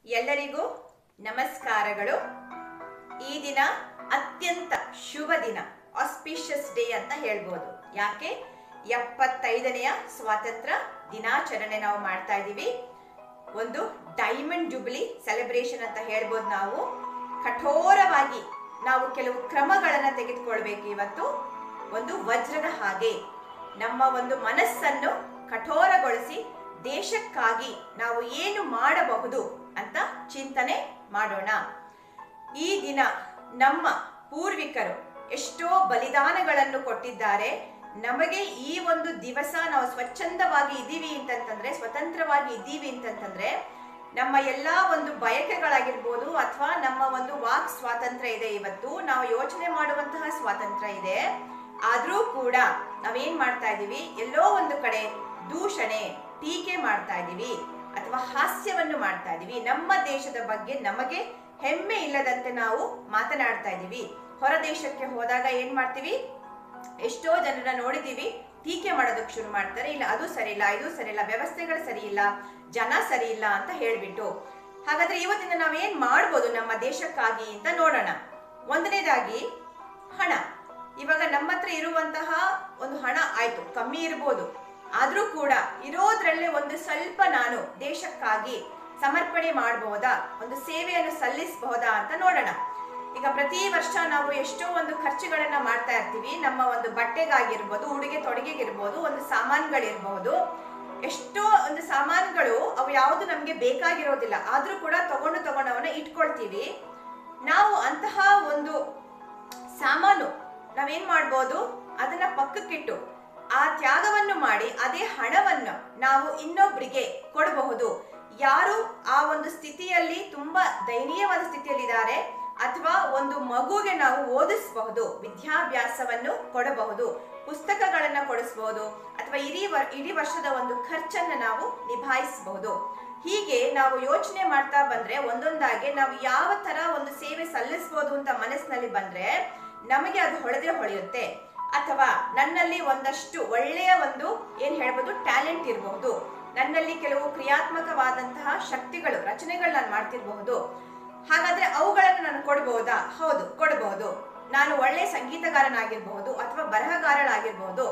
ಎಲ್ಲರಿಗೂ ನಮಸ್ಕಾರಗಳು ಈ ದಿನ ಅತ್ಯಂತ ಶುಭ ದಿನ ಆಸ್ಪಿಷಿಯಸ್ ಡೇ ಅಂತ ಹೇಳ್ಬೋದು ಯಾಕೆ ಎಪ್ಪತ್ತೈದನೆಯ ಸ್ವಾತಂತ್ರ್ಯ ದಿನಾಚರಣೆ ನಾವು ಮಾಡ್ತಾ ಇದ್ದೀವಿ ಒಂದು ಡೈಮಂಡ್ ಜುಬ್ಲಿ ಸೆಲೆಬ್ರೇಷನ್ ಅಂತ ಹೇಳ್ಬೋದು ನಾವು ಕಠೋರವಾಗಿ ನಾವು ಕೆಲವು ಕ್ರಮಗಳನ್ನು ತೆಗೆದುಕೊಳ್ಬೇಕು ಇವತ್ತು ಒಂದು ವಜ್ರದ ಹಾಗೆ ನಮ್ಮ ಒಂದು ಮನಸ್ಸನ್ನು ಕಠೋರಗೊಳಿಸಿ ದೇಶಕ್ಕಾಗಿ ನಾವು ಏನು ಮಾಡಬಹುದು ಅಂತ ಚಿಂತನೆ ಮಾಡೋಣ ಈ ದಿನ ನಮ್ಮ ಪೂರ್ವಿಕರು ಎಷ್ಟೋ ಬಲಿದಾನಗಳನ್ನು ಕೊಟ್ಟಿದ್ದಾರೆ ನಮಗೆ ಈ ಒಂದು ದಿವಸ ನಾವು ಸ್ವಚ್ಛಂದವಾಗಿ ಇದ್ದೀವಿ ಅಂತಂತಂದ್ರೆ ಸ್ವತಂತ್ರವಾಗಿ ಇದ್ದೀವಿ ಅಂತಂತಂದ್ರೆ ನಮ್ಮ ಎಲ್ಲಾ ಒಂದು ಬಯಕೆಗಳಾಗಿರ್ಬೋದು ಅಥವಾ ನಮ್ಮ ಒಂದು ವಾಕ್ ಸ್ವಾತಂತ್ರ್ಯ ಇದೆ ಇವತ್ತು ನಾವು ಯೋಚನೆ ಮಾಡುವಂತಹ ಸ್ವಾತಂತ್ರ್ಯ ಇದೆ ಆದ್ರೂ ಕೂಡ ನಾವೇನ್ ಮಾಡ್ತಾ ಇದೀವಿ ಎಲ್ಲೋ ಒಂದು ಕಡೆ ದೂಷಣೆ ಟೀಕೆ ಮಾಡ್ತಾ ಇದೀವಿ ಅಥವಾ ಹಾಸ್ಯವನ್ನು ಮಾಡ್ತಾ ಇದೀವಿ ನಮ್ಮ ದೇಶದ ಬಗ್ಗೆ ನಮಗೆ ಹೆಮ್ಮೆ ಇಲ್ಲದಂತೆ ನಾವು ಮಾತನಾಡ್ತಾ ಇದೀವಿ ಹೊರ ದೇಶಕ್ಕೆ ಹೋದಾಗ ಏನ್ ಮಾಡ್ತೀವಿ ಎಷ್ಟೋ ಜನರ ನೋಡಿದೀವಿ ಟೀಕೆ ಮಾಡೋದಕ್ಕೆ ಶುರು ಮಾಡ್ತಾರೆ ಇಲ್ಲ ಅದು ಸರಿ ಇಲ್ಲ ಇದು ಸರಿ ಇಲ್ಲ ವ್ಯವಸ್ಥೆಗಳು ಸರಿ ಇಲ್ಲ ಜನ ಸರಿ ಇಲ್ಲ ಅಂತ ಹೇಳ್ಬಿಟ್ಟು ಹಾಗಾದ್ರೆ ಇವತ್ತಿನ ನಾವೇನ್ ಮಾಡ್ಬೋದು ನಮ್ಮ ದೇಶಕ್ಕಾಗಿ ಅಂತ ನೋಡೋಣ ಒಂದನೇದಾಗಿ ಹಣ ಇವಾಗ ನಮ್ಮ ಹತ್ರ ಇರುವಂತಹ ಒಂದು ಹಣ ಆಯ್ತು ಕಮ್ಮಿ ಇರ್ಬೋದು ಆದ್ರೂ ಕೂಡ ಇರೋದ್ರಲ್ಲೇ ಒಂದು ಸ್ವಲ್ಪ ನಾನು ದೇಶಕ್ಕಾಗಿ ಸಮರ್ಪಣೆ ಮಾಡಬಹುದಾ ಒಂದು ಸೇವೆಯನ್ನು ಸಲ್ಲಿಸಬಹುದಾ ಅಂತ ನೋಡೋಣ ಈಗ ಪ್ರತಿ ವರ್ಷ ನಾವು ಎಷ್ಟೋ ಒಂದು ಖರ್ಚುಗಳನ್ನ ಮಾಡ್ತಾ ಇರ್ತೀವಿ ನಮ್ಮ ಒಂದು ಬಟ್ಟೆಗಾಗಿರ್ಬೋದು ಉಡುಗೆ ತೊಡುಗೆಗಿರ್ಬೋದು ಒಂದು ಸಾಮಾನುಗಳಿರ್ಬಹುದು ಎಷ್ಟೋ ಒಂದು ಸಾಮಾನುಗಳು ಅವು ಯಾವುದು ನಮ್ಗೆ ಬೇಕಾಗಿರೋದಿಲ್ಲ ಆದ್ರೂ ಕೂಡ ತಗೊಂಡು ತಗೊಂಡು ಅವನ್ನ ಇಟ್ಕೊಳ್ತೀವಿ ನಾವು ಅಂತಹ ಒಂದು ಸಾಮಾನು ನಾವೇನ್ ಮಾಡ್ಬೋದು ಅದನ್ನ ಪಕ್ಕಕ್ಕಿಟ್ಟು ಆ ತ್ಯಾಗವನ್ನು ಮಾಡಿ ಅದೇ ಹಣವನ್ನು ನಾವು ಇನ್ನೊಬ್ಬರಿಗೆ ಕೊಡಬಹುದು ಯಾರು ಆ ಒಂದು ಸ್ಥಿತಿಯಲ್ಲಿ ತುಂಬಾ ದಯನೀಯವಾದ ಸ್ಥಿತಿಯಲ್ಲಿದ್ದಾರೆ ಅಥವಾ ಒಂದು ಮಗುಗೆ ನಾವು ಓದಿಸಬಹುದು ವಿದ್ಯಾಭ್ಯಾಸವನ್ನು ಕೊಡಬಹುದು ಪುಸ್ತಕಗಳನ್ನ ಕೊಡಿಸಬಹುದು ಅಥವಾ ಇಡೀ ವರ್ ಇಡೀ ವರ್ಷದ ಒಂದು ಖರ್ಚನ್ನ ನಾವು ನಿಭಾಯಿಸಬಹುದು ಹೀಗೆ ನಾವು ಯೋಚನೆ ಮಾಡ್ತಾ ಬಂದ್ರೆ ಒಂದೊಂದಾಗಿ ನಾವು ಯಾವ ತರ ಒಂದು ಸೇವೆ ಸಲ್ಲಿಸಬಹುದು ಅಂತ ಮನಸ್ಸಿನಲ್ಲಿ ಬಂದ್ರೆ ನಮಗೆ ಅದು ಹೊಳೆದೇ ಹೊಳೆಯುತ್ತೆ ಅಥವಾ ನನ್ನಲ್ಲಿ ಒಂದಷ್ಟು ಒಳ್ಳೆಯ ಒಂದು ಏನ್ ಹೇಳ್ಬೋದು ಟ್ಯಾಲೆಂಟ್ ಇರಬಹುದು ನನ್ನಲ್ಲಿ ಕೆಲವು ಕ್ರಿಯಾತ್ಮಕವಾದಂತಹ ಶಕ್ತಿಗಳು ರಚನೆಗಳು ನಾನು ಮಾಡ್ತಿರಬಹುದು ಹಾಗಾದ್ರೆ ಅವುಗಳನ್ನು ನಾನು ಕೊಡಬಹುದಾ ಹೌದು ಕೊಡಬಹುದು ನಾನು ಒಳ್ಳೆ ಸಂಗೀತಗಾರನಾಗಿರ್ಬಹುದು ಅಥವಾ ಬರಹಗಾರನಾಗಿರ್ಬಹುದು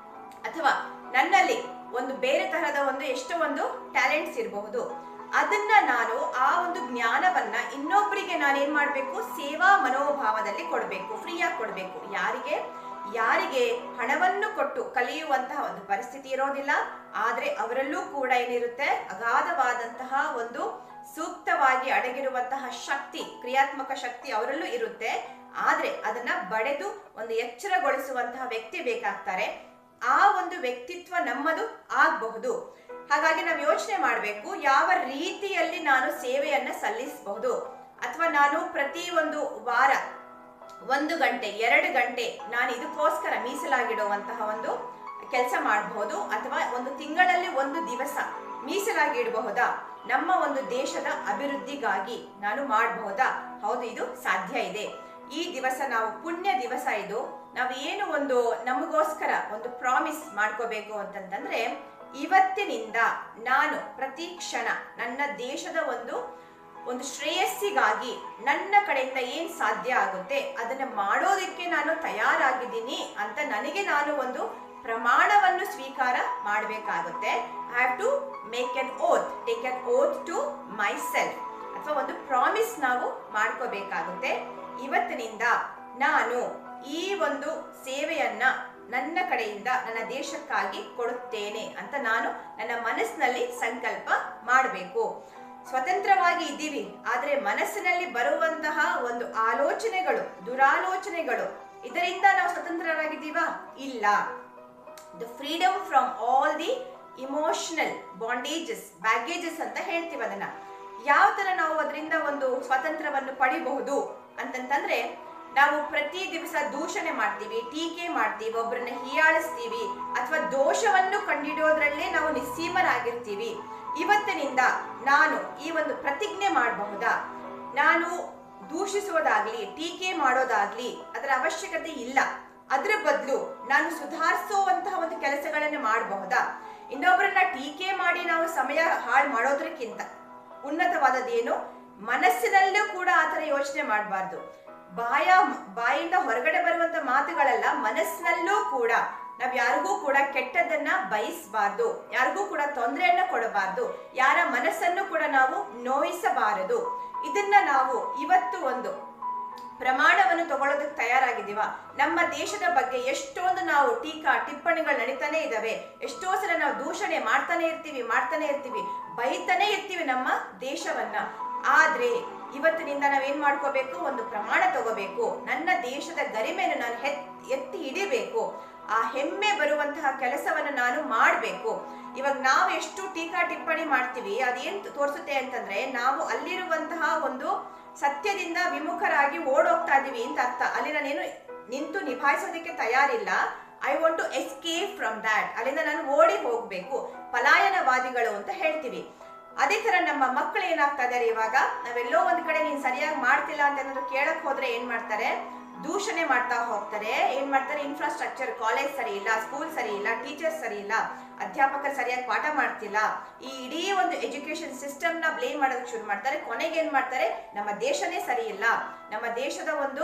ಅಥವಾ ನನ್ನಲ್ಲಿ ಒಂದು ಬೇರೆ ತರಹದ ಒಂದು ಎಷ್ಟೋ ಒಂದು ಟ್ಯಾಲೆಂಟ್ಸ್ ಇರಬಹುದು ಅದನ್ನ ನಾನು ಆ ಒಂದು ಜ್ಞಾನವನ್ನ ಇನ್ನೊಬ್ಬರಿಗೆ ನಾನು ಏನ್ ಮಾಡ್ಬೇಕು ಸೇವಾ ಮನೋಭಾವದಲ್ಲಿ ಕೊಡಬೇಕು ಫ್ರೀಯಾಗಿ ಕೊಡಬೇಕು ಯಾರಿಗೆ ಯಾರಿಗೆ ಹಣವನ್ನು ಕೊಟ್ಟು ಕಲಿಯುವಂತಹ ಒಂದು ಪರಿಸ್ಥಿತಿ ಇರೋದಿಲ್ಲ ಆದ್ರೆ ಅವರಲ್ಲೂ ಕೂಡ ಏನಿರುತ್ತೆ ಅಗಾಧವಾದಂತಹ ಒಂದು ಸೂಕ್ತವಾಗಿ ಅಡಗಿರುವಂತಹ ಶಕ್ತಿ ಕ್ರಿಯಾತ್ಮಕ ಶಕ್ತಿ ಅವರಲ್ಲೂ ಇರುತ್ತೆ ಆದ್ರೆ ಅದನ್ನ ಬಡೆದು ಒಂದು ಎಚ್ಚರಗೊಳಿಸುವಂತಹ ವ್ಯಕ್ತಿ ಬೇಕಾಗ್ತಾರೆ ಆ ಒಂದು ವ್ಯಕ್ತಿತ್ವ ನಮ್ಮದು ಆಗಬಹುದು ಹಾಗಾಗಿ ನಾವು ಯೋಚನೆ ಮಾಡಬೇಕು ಯಾವ ರೀತಿಯಲ್ಲಿ ನಾನು ಸೇವೆಯನ್ನ ಸಲ್ಲಿಸಬಹುದು ಅಥವಾ ನಾನು ಪ್ರತಿ ಒಂದು ವಾರ ಒಂದು ಗಂಟೆ ಎರಡು ಗಂಟೆ ನಾನು ಇದಕ್ಕೋಸ್ಕರ ಮೀಸಲಾಗಿಡುವಂತಹ ಒಂದು ಕೆಲಸ ಮಾಡಬಹುದು ಅಥವಾ ಒಂದು ತಿಂಗಳಲ್ಲಿ ಒಂದು ದಿವಸ ಮೀಸಲಾಗಿ ಇಡಬಹುದಾ ನಮ್ಮ ಒಂದು ದೇಶದ ಅಭಿವೃದ್ಧಿಗಾಗಿ ನಾನು ಮಾಡಬಹುದಾ ಹೌದು ಇದು ಸಾಧ್ಯ ಇದೆ ಈ ದಿವಸ ನಾವು ಪುಣ್ಯ ದಿವಸ ಇದು ನಾವು ಏನು ಒಂದು ನಮಗೋಸ್ಕರ ಒಂದು ಪ್ರಾಮಿಸ್ ಮಾಡ್ಕೋಬೇಕು ಅಂತಂತಂದ್ರೆ ಇವತ್ತಿನಿಂದ ನಾನು ಪ್ರತಿ ಕ್ಷಣ ನನ್ನ ದೇಶದ ಒಂದು ಒಂದು ಶ್ರೇಯಸ್ಸಿಗಾಗಿ ನನ್ನ ಕಡೆಯಿಂದ ಏನ್ ಸಾಧ್ಯ ಆಗುತ್ತೆ ಅದನ್ನ ಮಾಡೋದಕ್ಕೆ ನಾನು ತಯಾರಾಗಿದ್ದೀನಿ ಅಂತ ನನಗೆ ನಾನು ಒಂದು ಪ್ರಮಾಣವನ್ನು ಸ್ವೀಕಾರ ಮಾಡಬೇಕಾಗುತ್ತೆ I have to make an oath take an oath to myself ಅಥವಾ ಒಂದು ಪ್ರಾಮಿಸ್ ನಾವು ಮಾಡ್ಕೋಬೇಕಾಗುತ್ತೆ ಇವತ್ತಿನಿಂದ ನಾನು ಈ ಒಂದು ಸೇವೆಯನ್ನ ನನ್ನ ಕಡೆಯಿಂದ ನನ್ನ ದೇಶಕ್ಕಾಗಿ ಕೊಡುತ್ತೇನೆ ಅಂತ ನಾನು ನನ್ನ ಮನಸ್ಸಿನಲ್ಲಿ ಸಂಕಲ್ಪ ಮಾಡಬೇಕು ಸ್ವತಂತ್ರವಾಗಿ ಇದ್ದೀವಿ ಆದ್ರೆ ಮನಸ್ಸಿನಲ್ಲಿ ಬರುವಂತಹ ಒಂದು ಆಲೋಚನೆಗಳು ದುರಾಲೋಚನೆಗಳು ಇದರಿಂದ ನಾವು ಸ್ವತಂತ್ರರಾಗಿದ್ದೀವಾ ಇಲ್ಲ the freedom from all the emotional bondages baggages ಅಂತ ಹೇಳ್ತೀವಿ ಅದನ್ನ ಯಾವ ತರ ನಾವು ಅದರಿಂದ ಒಂದು ಸ್ವಾತಂತ್ರ್ಯವನ್ನು ಪಡಿಬಹುದು ಅಂತಂತಂದ್ರೆ ನಾವು ಪ್ರತಿ ದಿವಸ ದೂಷಣೆ ಮಾಡ್ತೀವಿ ಟೀಕೆ ಮಾಡ್ತೀವಿ ಒಬ್ಬರನ್ನ ಹೀಯಾಳಿಸ್ತೀವಿ ಅಥವಾ ದೋಷವನ್ನು ಕಂಡಿಡೋದ್ರಲ್ಲೇ ನಾವು ನಿಸ್ಸೀಮರಾಗಿರ್ತೀವಿ ಇವತ್ತಿನಿಂದ ನಾನು ಈ ಒಂದು ಪ್ರತಿಜ್ಞೆ ಮಾಡಬಹುದಾ ನಾನು ದೂಷಿಸೋದಾಗ್ಲಿ ಟೀಕೆ ಮಾಡೋದಾಗ್ಲಿ ಅದರ ಅವಶ್ಯಕತೆ ಇಲ್ಲ ಅದರ ಬದಲು ನಾನು ಸುಧಾರಿಸುವಂತಹ ಒಂದು ಕೆಲಸಗಳನ್ನು ಮಾಡಬಹುದಾ ಇನ್ನೊಬ್ಬರನ್ನ ಟೀಕೆ ಮಾಡಿ ನಾವು ಸಮಯ ಹಾಳು ಮಾಡೋದ್ರಕ್ಕಿಂತ ಉನ್ನತವಾದದ್ದೇನು ಮನಸ್ಸಿನಲ್ಲೂ ಕೂಡ ಆ ಥರ ಯೋಚನೆ ಮಾಡಬಾರ್ದು ಬಾಯ ಬಾಯಿಂದ ಹೊರಗಡೆ ಬರುವಂತ ಮಾತುಗಳಲ್ಲ ಮನಸ್ಸಿನಲ್ಲೂ ಕೂಡ ನಾವ್ ಯಾರಿಗೂ ಕೂಡ ಕೆಟ್ಟದನ್ನ ಬಯಸಬಾರ್ದು ಯಾರಿಗೂ ಕೂಡ ತೊಂದರೆಯನ್ನ ಕೊಡಬಾರ್ದು ಯಾರ ಮನಸ್ಸನ್ನು ಕೂಡ ನಾವು ನೋಯಿಸಬಾರದು ಇದನ್ನ ನಾವು ಇವತ್ತು ಒಂದು ಪ್ರಮಾಣವನ್ನು ತಗೊಳ್ಳೋದಕ್ಕೆ ತಯಾರಾಗಿದ್ದೀವ ನಮ್ಮ ದೇಶದ ಬಗ್ಗೆ ಎಷ್ಟೊಂದು ನಾವು ಟೀಕಾ ಟಿಪ್ಪಣಿಗಳು ನಡೀತಾನೆ ಇದಾವೆ ಎಷ್ಟೋ ಸಲ ನಾವು ದೂಷಣೆ ಮಾಡ್ತಾನೆ ಇರ್ತೀವಿ ಮಾಡ್ತಾನೆ ಇರ್ತೀವಿ ಬೈತಾನೆ ಇರ್ತೀವಿ ನಮ್ಮ ದೇಶವನ್ನ ಆದ್ರೆ ಇವತ್ತಿನಿಂದ ನಾವೇನ್ ಮಾಡ್ಕೋಬೇಕು ಒಂದು ಪ್ರಮಾಣ ತಗೋಬೇಕು ನನ್ನ ದೇಶದ ಗರಿಮೆಯನ್ನು ನಾನು ಹೆತ್ ಎತ್ತಿ ಹಿಡಿಬೇಕು ಆ ಹೆಮ್ಮೆ ಬರುವಂತಹ ಕೆಲಸವನ್ನು ನಾನು ಮಾಡಬೇಕು ಇವಾಗ ನಾವು ಎಷ್ಟು ಟೀಕಾ ಟಿಪ್ಪಣಿ ಮಾಡ್ತೀವಿ ಅದೇನ್ ತೋರಿಸುತ್ತೆ ಅಂತಂದ್ರೆ ನಾವು ಅಲ್ಲಿರುವಂತಹ ಒಂದು ಸತ್ಯದಿಂದ ವಿಮುಖರಾಗಿ ಓಡೋಗ್ತಾ ಇದೀವಿ ಅಂತ ಅರ್ಥ ಅಲ್ಲಿ ನಾನೇನು ನಿಂತು ನಿಭಾಯಿಸೋದಕ್ಕೆ ತಯಾರಿಲ್ಲ I want to escape from that ಅಲ್ಲಿಂದ ನಾನು ಓಡಿ ಹೋಗ್ಬೇಕು ಪಲಾಯನವಾದಿಗಳು ಅಂತ ಹೇಳ್ತೀವಿ ಅದೇ ತರ ನಮ್ಮ ಮಕ್ಕಳು ಏನಾಗ್ತಾ ಇದಾರೆ ಇವಾಗ ನಾವೆಲ್ಲೋ ಒಂದ್ ಕಡೆ ನೀನ್ ಸರಿಯಾಗಿ ಮಾಡ್ತಿಲ್ಲ ಅಂತ ಏನಾದ್ರು ಕೇಳಕ್ ಹೋದ್ರೆ ಏನ್ ಮಾಡ್ತಾರೆ ದೂಷಣೆ ಮಾಡ್ತಾ ಹೋಗ್ತಾರೆ ಏನ್ ಮಾಡ್ತಾರೆ ಇನ್ಫ್ರಾಸ್ಟ್ರಕ್ಚರ್ ಕಾಲೇಜ್ ಸರಿ ಇಲ್ಲ ಸ್ಕೂಲ್ ಸರಿ ಇಲ್ಲ ಟೀಚರ್ಸ್ ಸರಿ ಇಲ್ಲ ಅಧ್ಯಾಪಕರು ಸರಿಯಾಗಿ ಪಾಠ ಮಾಡ್ತಿಲ್ಲ ಈ ಇಡೀ ಒಂದು ಎಜುಕೇಶನ್ ಸಿಸ್ಟಮ್ ನ ಬ್ಲೇಮ್ ಮಾಡೋದಕ್ಕೆ ಶುರು ಮಾಡ್ತಾರೆ ಕೊನೆಗೆ ಏನ್ ಮಾಡ್ತಾರೆ ನಮ್ಮ ದೇಶನೇ ಸರಿ ಇಲ್ಲ ನಮ್ಮ ದೇಶದ ಒಂದು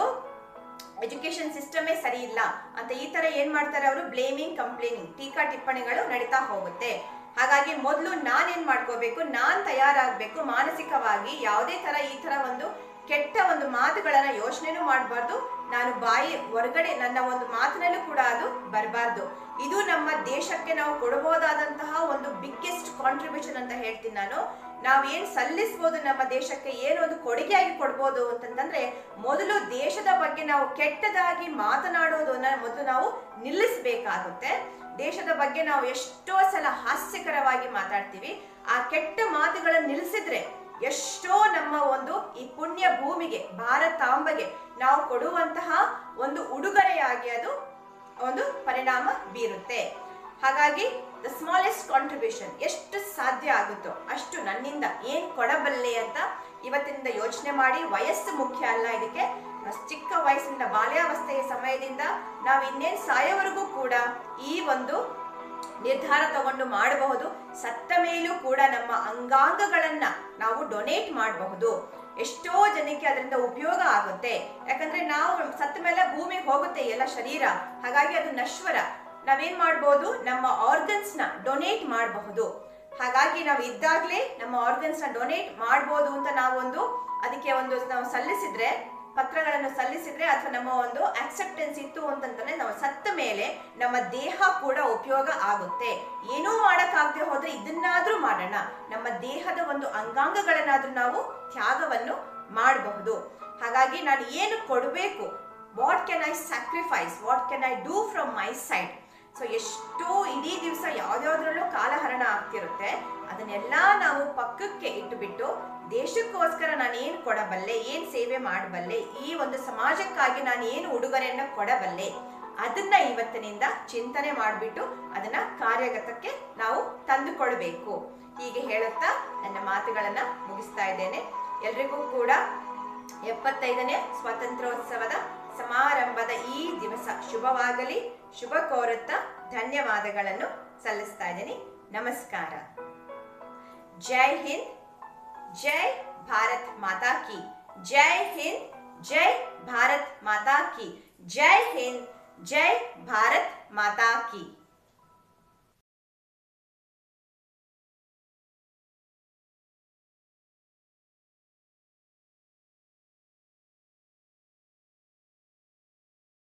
ಎಜುಕೇಶನ್ ಸಿಸ್ಟಮೇ ಸರಿ ಇಲ್ಲ ಅಂತ ಈ ತರ ಏನ್ ಮಾಡ್ತಾರೆ ಅವರು ಬ್ಲೇಮಿಂಗ್ ಕಂಪ್ಲೇನಿಂಗ್ ಟೀಕಾ ಟಿಪ್ಪಣಿಗಳು ನಡೀತಾ ಹೋಗುತ್ತೆ ಹಾಗಾಗಿ ಮೊದಲು ನಾನೇನ್ ಮಾಡ್ಕೋಬೇಕು ನಾನ್ ತಯಾರಾಗ್ಬೇಕು ಮಾನಸಿಕವಾಗಿ ಯಾವುದೇ ತರ ಈ ತರ ಒಂದು ಕೆಟ್ಟ ಒಂದು ಮಾತುಗಳನ್ನ ಯೋಚನೆನೂ ಮಾಡಬಾರ್ದು ನಾನು ಬಾಯಿ ಹೊರಗಡೆ ನನ್ನ ಒಂದು ಮಾತಿನಲ್ಲೂ ಕೂಡ ಅದು ಬರಬಾರ್ದು ಇದು ನಮ್ಮ ದೇಶಕ್ಕೆ ನಾವು ಕೊಡಬಹುದಾದಂತಹ ಒಂದು ಬಿಗ್ಗೆಸ್ಟ್ ಕಾಂಟ್ರಿಬ್ಯೂಷನ್ ಅಂತ ಹೇಳ್ತೀನಿ ನಾನು ನಾವ್ ಏನ್ ಸಲ್ಲಿಸ್ಬೋದು ನಮ್ಮ ದೇಶಕ್ಕೆ ಏನು ಒಂದು ಕೊಡುಗೆಯಾಗಿ ಕೊಡ್ಬೋದು ಅಂತಂದ್ರೆ ಮೊದಲು ದೇಶದ ಬಗ್ಗೆ ನಾವು ಕೆಟ್ಟದಾಗಿ ಮಾತನಾಡೋದನ್ನ ಮೊದಲು ನಾವು ನಿಲ್ಲಿಸಬೇಕಾಗುತ್ತೆ ದೇಶದ ಬಗ್ಗೆ ನಾವು ಎಷ್ಟೋ ಸಲ ಹಾಸ್ಯಕರವಾಗಿ ಮಾತಾಡ್ತೀವಿ ಆ ಕೆಟ್ಟ ಮಾತುಗಳನ್ನು ನಿಲ್ಲಿಸಿದ್ರೆ ಎಷ್ಟೋ ನಮ್ಮ ಒಂದು ಈ ಪುಣ್ಯ ಭೂಮಿಗೆ ಭಾರತಾಂಬಗೆ ನಾವು ಕೊಡುವಂತಹ ಒಂದು ಉಡುಗೊರೆಯಾಗಿ ಅದು ಒಂದು ಪರಿಣಾಮ ಬೀರುತ್ತೆ ಹಾಗಾಗಿ ದ ಸ್ಮಾಲೆಸ್ಟ್ ಕಾಂಟ್ರಿಬ್ಯೂಷನ್ ಎಷ್ಟು ಸಾಧ್ಯ ಆಗುತ್ತೋ ಅಷ್ಟು ನನ್ನಿಂದ ಏನ್ ಕೊಡಬಲ್ಲೆ ಅಂತ ಇವತ್ತಿನಿಂದ ಯೋಚನೆ ಮಾಡಿ ವಯಸ್ಸು ಮುಖ್ಯ ಅಲ್ಲ ಇದಕ್ಕೆ ನಾವು ಚಿಕ್ಕ ವಯಸ್ಸಿನಿಂದ ಬಾಲ್ಯಾವಸ್ಥೆಯ ಸಮಯದಿಂದ ನಾವು ಇನ್ನೇನ್ ಸಾಯೋವರೆಗೂ ಕೂಡ ಈ ಒಂದು ನಿರ್ಧಾರ ತಗೊಂಡು ಮಾಡಬಹುದು ಸತ್ತ ಮೇಲೂ ಕೂಡ ನಮ್ಮ ಅಂಗಾಂಗಗಳನ್ನ ನಾವು ಡೊನೇಟ್ ಮಾಡಬಹುದು ಎಷ್ಟೋ ಜನಕ್ಕೆ ಅದರಿಂದ ಉಪಯೋಗ ಆಗುತ್ತೆ ಯಾಕಂದ್ರೆ ನಾವು ಸತ್ತ ಮೇಲೆ ಭೂಮಿಗೆ ಹೋಗುತ್ತೆ ಎಲ್ಲ ಶರೀರ ಹಾಗಾಗಿ ಅದು ನಶ್ವರ ನಾವೇನ್ ಮಾಡ್ಬೋದು ನಮ್ಮ ಆರ್ಗನ್ಸ್ ನ ಡೊನೇಟ್ ಮಾಡಬಹುದು ಹಾಗಾಗಿ ನಾವು ಇದ್ದಾಗ್ಲೇ ನಮ್ಮ ಆರ್ಗನ್ಸ್ ನ ಡೊನೇಟ್ ಮಾಡ್ಬೋದು ಅಂತ ನಾವೊಂದು ಅದಕ್ಕೆ ಒಂದು ನಾವು ಸಲ್ಲಿಸಿದ್ರೆ ಪತ್ರಗಳನ್ನು ಸಲ್ಲಿಸಿದ್ರೆ ಅಥವಾ ನಮ್ಮ ಒಂದು ಅಕ್ಸೆಪ್ಟೆನ್ಸ್ ಇತ್ತು ಅಂತಂದ್ರೆ ನಾವು ಸತ್ತ ಮೇಲೆ ನಮ್ಮ ದೇಹ ಕೂಡ ಉಪಯೋಗ ಆಗುತ್ತೆ ಏನೂ ಮಾಡಕ್ಕಾಗದೆ ಹೋದ್ರೆ ಇದನ್ನಾದ್ರೂ ಮಾಡೋಣ ನಮ್ಮ ದೇಹದ ಒಂದು ಅಂಗಾಂಗಗಳನ್ನಾದ್ರೂ ನಾವು ತ್ಯಾಗವನ್ನು ಮಾಡಬಹುದು ಹಾಗಾಗಿ ನಾನು ಏನು ಕೊಡಬೇಕು what can I sacrifice what can I do from my side so ಎಷ್ಟೋ ಇಡೀ ದಿವಸ ಯಾವ್ದಾವ್ದ್ರಲ್ಲೂ ಕಾಲಹರಣ ಆಗ್ತಿರುತ್ತೆ ಅದನ್ನೆಲ್ಲ ನಾವು ಪಕ್ಕಕ್ಕೆ ಇಟ್ಟುಬಿಟ್ಟು ದೇಶಕ್ಕೋಸ್ಕರ ನಾನು ಏನು ಕೊಡಬಲ್ಲೆ ಏನು ಸೇವೆ ಮಾಡಬಲ್ಲೆ ಈ ಒಂದು ಸಮಾಜಕ್ಕಾಗಿ ನಾನು ಏನು ಉಡುಗೊರೆಯನ್ನು ಕೊಡಬಲ್ಲೆ ಅದನ್ನ ಇವತ್ತಿನಿಂದ ಚಿಂತನೆ ಮಾಡಿಬಿಟ್ಟು ಅದನ್ನ ಕಾರ್ಯಗತಕ್ಕೆ ನಾವು ತಂದುಕೊಳ್ಬೇಕು ಹೀಗೆ ಹೇಳುತ್ತಾ ನನ್ನ ಮಾತುಗಳನ್ನ ಮುಗಿಸ್ತಾ ಇದ್ದೇನೆ ಎಲ್ರಿಗೂ ಕೂಡ ಎಪ್ಪತ್ತೈದನೇ ಸ್ವಾತಂತ್ರ್ಯೋತ್ಸವದ ಸಮಾರಂಭದ ಈ ದಿವಸ ಶುಭವಾಗಲಿ ಶುಭ ಕೋರುತ್ತಾ ಧನ್ಯವಾದಗಳನ್ನು ಸಲ್ಲಿಸ್ತಾ ಇದ್ದೀನಿ ನಮಸ್ಕಾರ ಜೈ ಹಿಂದ್ ಜೈ ಭಾರತ್ ಮಾತಾ ಕಿ ಜೈ ಹಿಂದ್ ಜೈ ಭಾರತ್ ಮಾತಾ ಕಿ ಜೈ ಹಿಂದ್ ಜೈ ಭಾರತ್ ಮಾತಾ ಕಿ